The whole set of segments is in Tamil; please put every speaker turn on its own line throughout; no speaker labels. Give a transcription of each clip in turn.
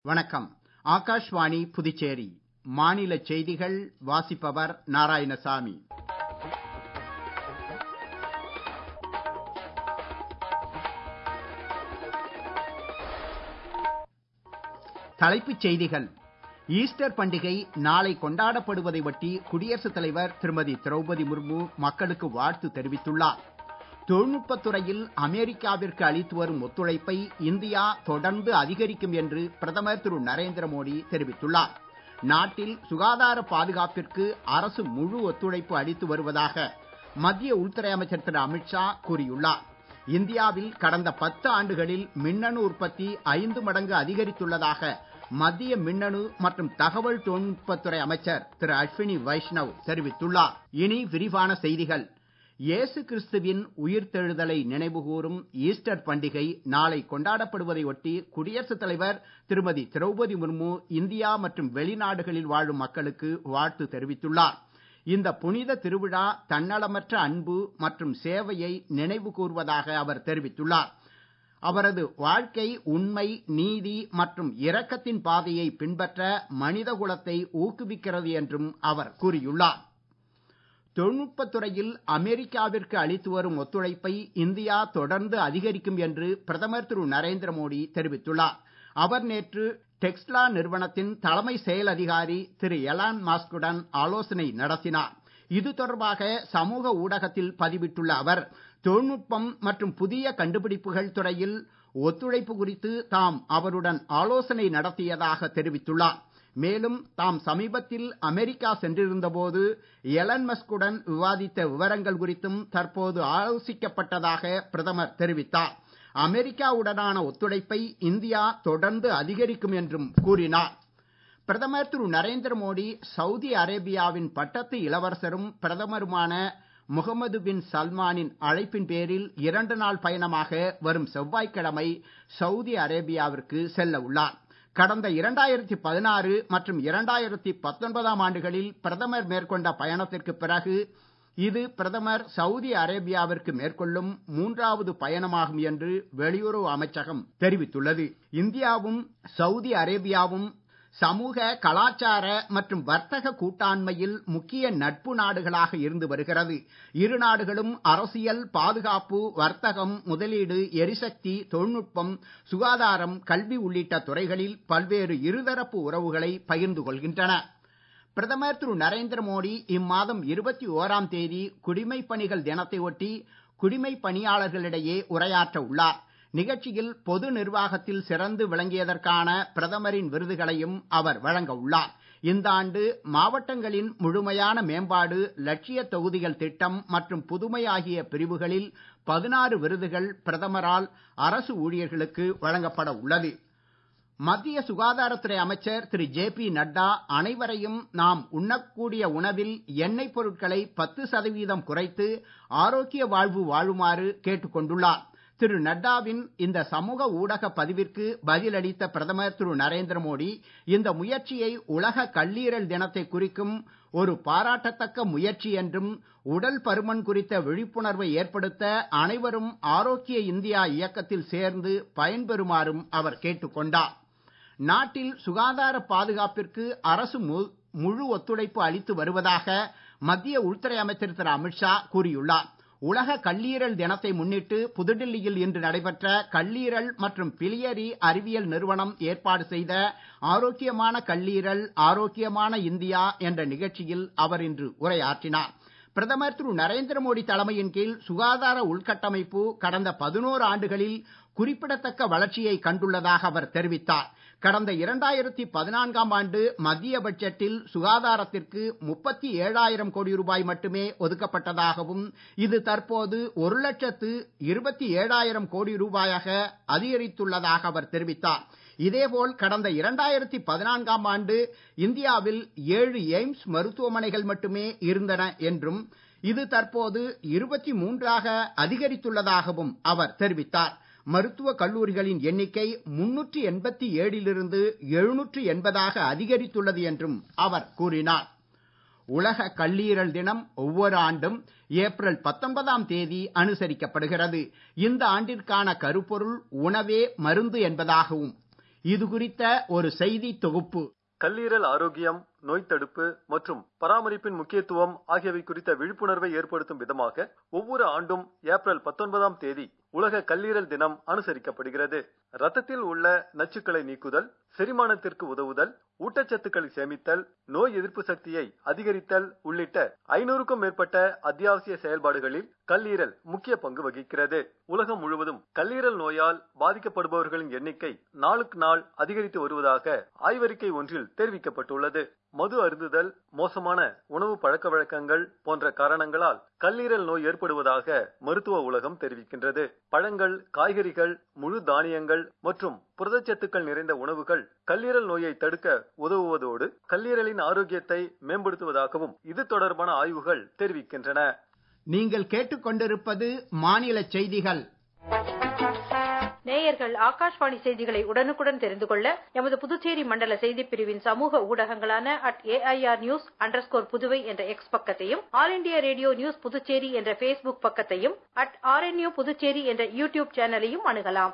வணக்கம் ஆகாஷ்வாணி புதுச்சேரி மாநில செய்திகள் வாசிப்பவர் நாராயணசாமி தலைப்புச் செய்திகள் ஈஸ்டர் பண்டிகை நாளை கொண்டாடப்படுவதை ஒட்டி குடியரசுத் தலைவர் திருமதி திரௌபதி முர்மு மக்களுக்கு வாழ்த்து தெரிவித்துள்ளார் தொழில்நுட்பத் துறையில் அமெரிக்காவிற்கு அளித்து வரும் ஒத்துழைப்பை இந்தியா தொடர்ந்து அதிகரிக்கும் என்று பிரதமர் திரு நரேந்திர மோடி தெரிவித்துள்ளார் நாட்டில் சுகாதார பாதுகாப்பிற்கு அரசு முழு ஒத்துழைப்பு அளித்து வருவதாக மத்திய உள்துறை அமைச்சர் திரு அமித்ஷா கூறியுள்ளார் இந்தியாவில் கடந்த பத்து ஆண்டுகளில் மின்னணு உற்பத்தி ஐந்து மடங்கு அதிகரித்துள்ளதாக மத்திய மின்னணு மற்றும் தகவல் தொழில்நுட்பத்துறை அமைச்சர் திரு அஸ்வினி வைஷ்ணவ் தெரிவித்துள்ளார் இனி விரிவான செய்திகள் இயேசு கிறிஸ்துவின் உயிர்த்தெழுதலை நினைவுகூரும் ஈஸ்டர் பண்டிகை நாளை கொண்டாடப்படுவதை ஒட்டி குடியரசுத் தலைவர் திருமதி திரௌபதி முர்மு இந்தியா மற்றும் வெளிநாடுகளில் வாழும் மக்களுக்கு வாழ்த்து தெரிவித்துள்ளார் இந்த புனித திருவிழா தன்னலமற்ற அன்பு மற்றும் சேவையை நினைவு கூர்வதாக அவர் தெரிவித்துள்ளார் அவரது வாழ்க்கை உண்மை நீதி மற்றும் இரக்கத்தின் பாதையை பின்பற்ற மனிதகுலத்தை ஊக்குவிக்கிறது என்றும் அவர் கூறியுள்ளார் தொழில்நுட்பத் துறையில் அமெரிக்காவிற்கு அளித்து வரும் ஒத்துழைப்பை இந்தியா தொடர்ந்து அதிகரிக்கும் என்று பிரதமர் திரு நரேந்திர மோடி தெரிவித்துள்ளார் அவர் நேற்று டெக்ஸ்லா நிறுவனத்தின் தலைமை செயல் அதிகாரி திரு எலான் மாஸ்குடன் ஆலோசனை நடத்தினார் இது தொடர்பாக சமூக ஊடகத்தில் பதிவிட்டுள்ள அவர் தொழில்நுட்பம் மற்றும் புதிய கண்டுபிடிப்புகள் துறையில் ஒத்துழைப்பு குறித்து தாம் அவருடன் ஆலோசனை நடத்தியதாக தெரிவித்துள்ளார் மேலும் தாம் சமீபத்தில் அமெரிக்கா சென்றிருந்த போது எலன் மஸ்குடன் விவாதித்த விவரங்கள் குறித்தும் தற்போது ஆலோசிக்கப்பட்டதாக பிரதமர் தெரிவித்தார் அமெரிக்காவுடனான ஒத்துழைப்பை இந்தியா தொடர்ந்து அதிகரிக்கும் என்றும் கூறினார் பிரதமர் திரு நரேந்திர மோடி சவுதி அரேபியாவின் பட்டத்து இளவரசரும் பிரதமருமான முகமது பின் சல்மானின் அழைப்பின் பேரில் இரண்டு நாள் பயணமாக வரும் செவ்வாய்க்கிழமை சவுதி அரேபியாவிற்கு செல்ல உள்ளார் கடந்த இரண்டாயிரத்தி பதினாறு மற்றும் இரண்டாயிரத்தி பத்தொன்பதாம் ஆண்டுகளில் பிரதமர் மேற்கொண்ட பயணத்திற்கு பிறகு இது பிரதமர் சவுதி அரேபியாவிற்கு மேற்கொள்ளும் மூன்றாவது பயணமாகும் என்று வெளியுறவு அமைச்சகம் தெரிவித்துள்ளது இந்தியாவும் சவுதி அரேபியாவும் சமூக கலாச்சார மற்றும் வர்த்தக கூட்டாண்மையில் முக்கிய நட்பு நாடுகளாக இருந்து வருகிறது இரு நாடுகளும் அரசியல் பாதுகாப்பு வர்த்தகம் முதலீடு எரிசக்தி தொழில்நுட்பம் சுகாதாரம் கல்வி உள்ளிட்ட துறைகளில் பல்வேறு இருதரப்பு உறவுகளை பகிர்ந்து கொள்கின்றன பிரதமர் திரு நரேந்திர மோடி இம்மாதம் இருபத்தி ஓராம் தேதி குடிமைப் பணிகள் தினத்தை ஒட்டி குடிமைப் பணியாளர்களிடையே உரையாற்ற உள்ளார் நிகழ்ச்சியில் பொது நிர்வாகத்தில் சிறந்து விளங்கியதற்கான பிரதமரின் விருதுகளையும் அவர் வழங்க உள்ளார் இந்த ஆண்டு மாவட்டங்களின் முழுமையான மேம்பாடு லட்சிய தொகுதிகள் திட்டம் மற்றும் புதுமை ஆகிய பிரிவுகளில் பதினாறு விருதுகள் பிரதமரால் அரசு ஊழியர்களுக்கு வழங்கப்பட உள்ளது மத்திய சுகாதாரத்துறை அமைச்சர் திரு ஜே பி நட்டா அனைவரையும் நாம் உண்ணக்கூடிய உணவில் எண்ணெய் பொருட்களை பத்து சதவீதம் குறைத்து ஆரோக்கிய வாழ்வு வாழுமாறு கேட்டுக் கொண்டுள்ளார் திரு நட்டாவின் இந்த சமூக ஊடக பதிவிற்கு பதிலளித்த பிரதமர் திரு நரேந்திர மோடி இந்த முயற்சியை உலக கல்லீரல் தினத்தை குறிக்கும் ஒரு பாராட்டத்தக்க முயற்சி என்றும் உடல் பருமன் குறித்த விழிப்புணர்வை ஏற்படுத்த அனைவரும் ஆரோக்கிய இந்தியா இயக்கத்தில் சேர்ந்து பயன்பெறுமாறும் அவர் கேட்டுக் கொண்டார் நாட்டில் சுகாதார பாதுகாப்பிற்கு அரசு முழு ஒத்துழைப்பு அளித்து வருவதாக மத்திய உள்துறை அமைச்சர் திரு அமித்ஷா கூறியுள்ளார் உலக கல்லீரல் தினத்தை முன்னிட்டு புதுடில்லியில் இன்று நடைபெற்ற கல்லீரல் மற்றும் பிலியரி அறிவியல் நிறுவனம் ஏற்பாடு செய்த ஆரோக்கியமான கல்லீரல் ஆரோக்கியமான இந்தியா என்ற நிகழ்ச்சியில் அவர் இன்று உரையாற்றினார் பிரதமர் திரு நரேந்திர மோடி தலைமையின் கீழ் சுகாதார உள்கட்டமைப்பு கடந்த பதினோரு ஆண்டுகளில் குறிப்பிடத்தக்க வளர்ச்சியை கண்டுள்ளதாக அவர் தெரிவித்தார் கடந்த இரண்டாயிரத்தி பதினான்காம் ஆண்டு மத்திய பட்ஜெட்டில் சுகாதாரத்திற்கு முப்பத்தி ஏழாயிரம் கோடி ரூபாய் மட்டுமே ஒதுக்கப்பட்டதாகவும் இது தற்போது ஒரு லட்சத்து இருபத்தி ஏழாயிரம் கோடி ரூபாயாக அதிகரித்துள்ளதாக அவர் தெரிவித்தார் இதேபோல் கடந்த இரண்டாயிரத்தி பதினான்காம் ஆண்டு இந்தியாவில் ஏழு எய்ம்ஸ் மருத்துவமனைகள் மட்டுமே இருந்தன என்றும் இது தற்போது இருபத்தி மூன்றாக அதிகரித்துள்ளதாகவும் அவர் தெரிவித்தார் மருத்துவ கல்லூரிகளின் எண்ணிக்கை முன்னூற்றி எண்பத்தி ஏழிலிருந்து எழுநூற்று எண்பதாக அதிகரித்துள்ளது என்றும் அவர் கூறினார் உலக கல்லீரல் தினம் ஒவ்வொரு ஆண்டும் ஏப்ரல் பத்தொன்பதாம் தேதி அனுசரிக்கப்படுகிறது இந்த ஆண்டிற்கான கருப்பொருள் உணவே மருந்து என்பதாகவும் இது குறித்த ஒரு செய்தி தொகுப்பு
கல்லீரல் ஆரோக்கியம் நோய் தடுப்பு மற்றும் பராமரிப்பின் முக்கியத்துவம் ஆகியவை குறித்த விழிப்புணர்வை ஏற்படுத்தும் விதமாக ஒவ்வொரு ஆண்டும் ஏப்ரல் பத்தொன்பதாம் தேதி உலக கல்லீரல் தினம் அனுசரிக்கப்படுகிறது ரத்தத்தில் உள்ள நச்சுக்களை நீக்குதல் செரிமானத்திற்கு உதவுதல் ஊட்டச்சத்துக்களை சேமித்தல் நோய் எதிர்ப்பு சக்தியை அதிகரித்தல் உள்ளிட்ட ஐநூறுக்கும் மேற்பட்ட அத்தியாவசிய செயல்பாடுகளில் கல்லீரல் முக்கிய பங்கு வகிக்கிறது உலகம் முழுவதும் கல்லீரல் நோயால் பாதிக்கப்படுபவர்களின் எண்ணிக்கை நாளுக்கு நாள் அதிகரித்து வருவதாக ஆய்வறிக்கை ஒன்றில் தெரிவிக்கப்பட்டுள்ளது மது அருந்துதல் மோசமான உணவு பழக்க வழக்கங்கள் போன்ற காரணங்களால் கல்லீரல் நோய் ஏற்படுவதாக மருத்துவ உலகம் தெரிவிக்கின்றது பழங்கள் காய்கறிகள் முழு தானியங்கள் மற்றும் புரதச்சத்துக்கள் நிறைந்த உணவுகள் கல்லீரல் நோயை தடுக்க உதவுவதோடு கல்லீரலின் ஆரோக்கியத்தை மேம்படுத்துவதாகவும் இது தொடர்பான ஆய்வுகள் தெரிவிக்கின்றன
நீங்கள் கேட்டுக்கொண்டிருப்பது மாநில செய்திகள்
நேயர்கள் ஆகாஷ்வாணி செய்திகளை உடனுக்குடன் தெரிந்து கொள்ள எமது புதுச்சேரி மண்டல செய்திப் பிரிவின் சமூக ஊடகங்களான at AIR news underscore Puduvai என்ற எக்ஸ் பக்கத்தையும் All India Radio news Puducherry என்ற பேஸ்புக் பக்கத்தையும் அட் ஆர்என்யூ புதுச்சேரி என்ற யூடியூப் சேனலையும் அணுகலாம்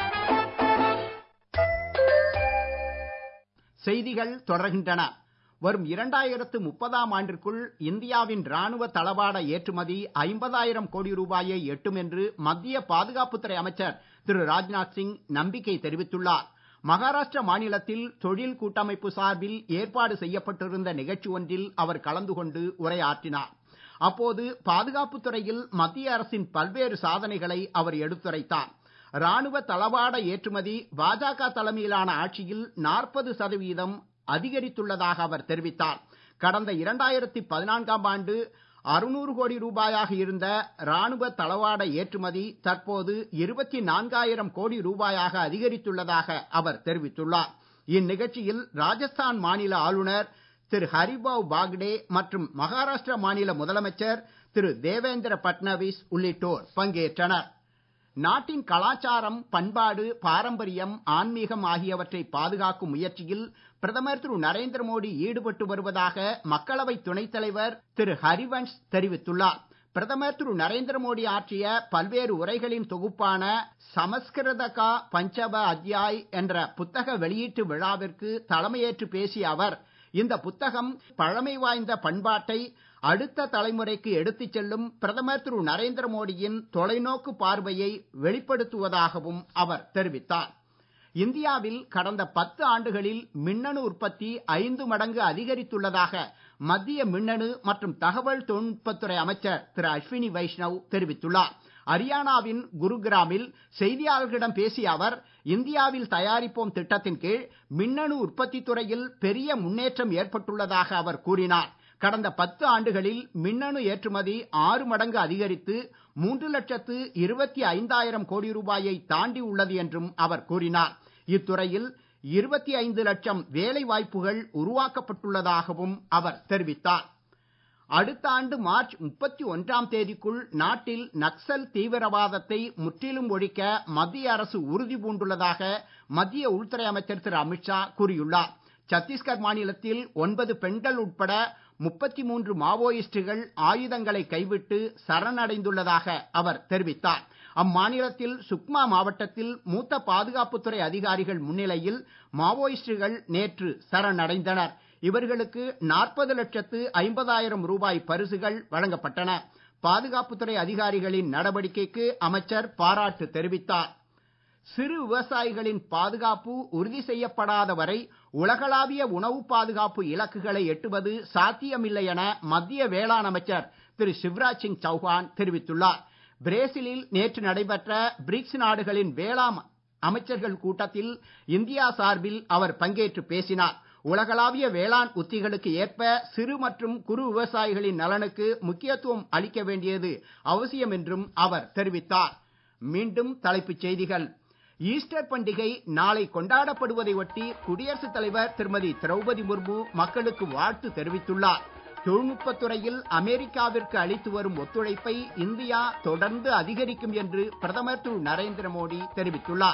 செய்திகள் தொடர்கின்றன வரும் இரண்டாயிரத்து முப்பதாம் ஆண்டிற்குள் இந்தியாவின் ராணுவ தளவாட ஏற்றுமதி ஐம்பதாயிரம் கோடி ரூபாயை எட்டும் என்று மத்திய பாதுகாப்புத்துறை அமைச்சர் திரு ராஜ்நாத் சிங் நம்பிக்கை தெரிவித்துள்ளார் மகாராஷ்டிர மாநிலத்தில் தொழில் கூட்டமைப்பு சார்பில் ஏற்பாடு செய்யப்பட்டிருந்த நிகழ்ச்சி ஒன்றில் அவர் கலந்து கொண்டு உரையாற்றினார் அப்போது பாதுகாப்புத் துறையில் மத்திய அரசின் பல்வேறு சாதனைகளை அவர் எடுத்துரைத்தார் ராணுவ தளவாட ஏற்றுமதி பாஜக தலைமையிலான ஆட்சியில் நாற்பது சதவீதம் அதிகரித்துள்ளதாக அவர் தெரிவித்தார் கடந்த இரண்டாயிரத்தி பதினான்காம் ஆண்டு அறுநூறு கோடி ரூபாயாக இருந்த ராணுவ தளவாட ஏற்றுமதி தற்போது இருபத்தி நான்காயிரம் கோடி ரூபாயாக அதிகரித்துள்ளதாக அவர் தெரிவித்துள்ளார் இந்நிகழ்ச்சியில் ராஜஸ்தான் மாநில ஆளுநர் திரு ஹரிபாவ் பாக்டே மற்றும் மகாராஷ்டிரா மாநில முதலமைச்சர் திரு தேவேந்திர பட்னவிஸ் உள்ளிட்டோர் பங்கேற்றனர் நாட்டின் கலாச்சாரம் பண்பாடு பாரம்பரியம் ஆன்மீகம் ஆகியவற்றை பாதுகாக்கும் முயற்சியில் பிரதமர் திரு நரேந்திர மோடி ஈடுபட்டு வருவதாக மக்களவை துணைத் தலைவர் திரு ஹரிவன்ஸ் தெரிவித்துள்ளார் பிரதமர் திரு நரேந்திர மோடி ஆற்றிய பல்வேறு உரைகளின் தொகுப்பான சமஸ்கிருத கா பஞ்சப அத்தியாய் என்ற புத்தக வெளியீட்டு விழாவிற்கு தலைமையேற்று பேசிய அவர் இந்த புத்தகம் பழமை வாய்ந்த பண்பாட்டை அடுத்த தலைமுறைக்கு எடுத்துச் செல்லும் பிரதமர் திரு நரேந்திர மோடியின் தொலைநோக்கு பார்வையை வெளிப்படுத்துவதாகவும் அவர் தெரிவித்தார் இந்தியாவில் கடந்த பத்து ஆண்டுகளில் மின்னணு உற்பத்தி ஐந்து மடங்கு அதிகரித்துள்ளதாக மத்திய மின்னணு மற்றும் தகவல் தொழில்நுட்பத்துறை அமைச்சர் திரு அஸ்வினி வைஷ்ணவ் தெரிவித்துள்ளார் ஹரியானாவின் குருகிராமில் செய்தியாளர்களிடம் பேசிய அவர் இந்தியாவில் தயாரிப்போம் திட்டத்தின் கீழ் மின்னணு உற்பத்தி துறையில் பெரிய முன்னேற்றம் ஏற்பட்டுள்ளதாக அவர் கூறினார் கடந்த பத்து ஆண்டுகளில் மின்னணு ஏற்றுமதி ஆறு மடங்கு அதிகரித்து மூன்று லட்சத்து இருபத்தி ஐந்தாயிரம் கோடி ரூபாயை தாண்டி உள்ளது என்றும் அவர் கூறினார் இத்துறையில் இருபத்தி ஐந்து லட்சம் வேலை வாய்ப்புகள் உருவாக்கப்பட்டுள்ளதாகவும் அவர் தெரிவித்தார் அடுத்த ஆண்டு மார்ச் முப்பத்தி ஒன்றாம் தேதிக்குள் நாட்டில் நக்சல் தீவிரவாதத்தை முற்றிலும் ஒழிக்க மத்திய அரசு உறுதி பூண்டுள்ளதாக மத்திய உள்துறை அமைச்சர் திரு அமித்ஷா கூறியுள்ளார் சத்தீஸ்கர் மாநிலத்தில் ஒன்பது பெண்கள் உட்பட முப்பத்தி மூன்று மாவோயிஸ்டுகள் ஆயுதங்களை கைவிட்டு சரணடைந்துள்ளதாக அவர் தெரிவித்தார் அம்மாநிலத்தில் சுக்மா மாவட்டத்தில் மூத்த பாதுகாப்புத்துறை அதிகாரிகள் முன்னிலையில் மாவோயிஸ்டுகள் நேற்று சரணடைந்தனர் இவர்களுக்கு நாற்பது லட்சத்து ஐம்பதாயிரம் ரூபாய் பரிசுகள் வழங்கப்பட்டன பாதுகாப்புத்துறை அதிகாரிகளின் நடவடிக்கைக்கு அமைச்சர் பாராட்டு தெரிவித்தார் சிறு விவசாயிகளின் பாதுகாப்பு உறுதி செய்யப்படாத வரை உலகளாவிய உணவு பாதுகாப்பு இலக்குகளை எட்டுவது சாத்தியமில்லை என மத்திய வேளாண் அமைச்சர் திரு சிவராஜ் சிங் சௌஹான் தெரிவித்துள்ளார் பிரேசிலில் நேற்று நடைபெற்ற பிரிக்ஸ் நாடுகளின் வேளாண் அமைச்சர்கள் கூட்டத்தில் இந்தியா சார்பில் அவர் பங்கேற்று பேசினார் உலகளாவிய வேளாண் உத்திகளுக்கு ஏற்ப சிறு மற்றும் குறு விவசாயிகளின் நலனுக்கு முக்கியத்துவம் அளிக்க வேண்டியது அவசியம் என்றும் அவர் தெரிவித்தார் மீண்டும் தலைப்புச் செய்திகள் ஈஸ்டர் பண்டிகை நாளை கொண்டாடப்படுவதை ஒட்டி குடியரசுத் தலைவர் திருமதி திரௌபதி முர்மு மக்களுக்கு வாழ்த்து தெரிவித்துள்ளார் தொழில்நுட்பத் துறையில் அமெரிக்காவிற்கு அளித்து வரும் ஒத்துழைப்பை இந்தியா தொடர்ந்து அதிகரிக்கும் என்று பிரதமர் திரு நரேந்திர மோடி தெரிவித்துள்ளார்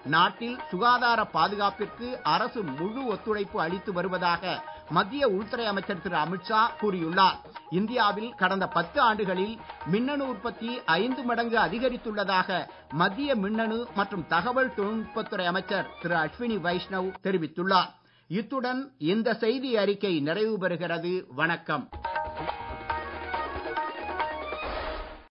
நாட்டில் சுகாதார பாதுகாப்பிற்கு அரசு முழு ஒத்துழைப்பு அளித்து வருவதாக மத்திய உள்துறை அமைச்சர் திரு அமித்ஷா கூறியுள்ளார் இந்தியாவில் கடந்த பத்து ஆண்டுகளில் மின்னணு உற்பத்தி ஐந்து மடங்கு அதிகரித்துள்ளதாக மத்திய மின்னணு மற்றும் தகவல் தொழில்நுட்பத்துறை அமைச்சர் திரு அஸ்வினி வைஷ்ணவ் தெரிவித்துள்ளார் இத்துடன் இந்த செய்தி அறிக்கை நிறைவு பெறுகிறது வணக்கம்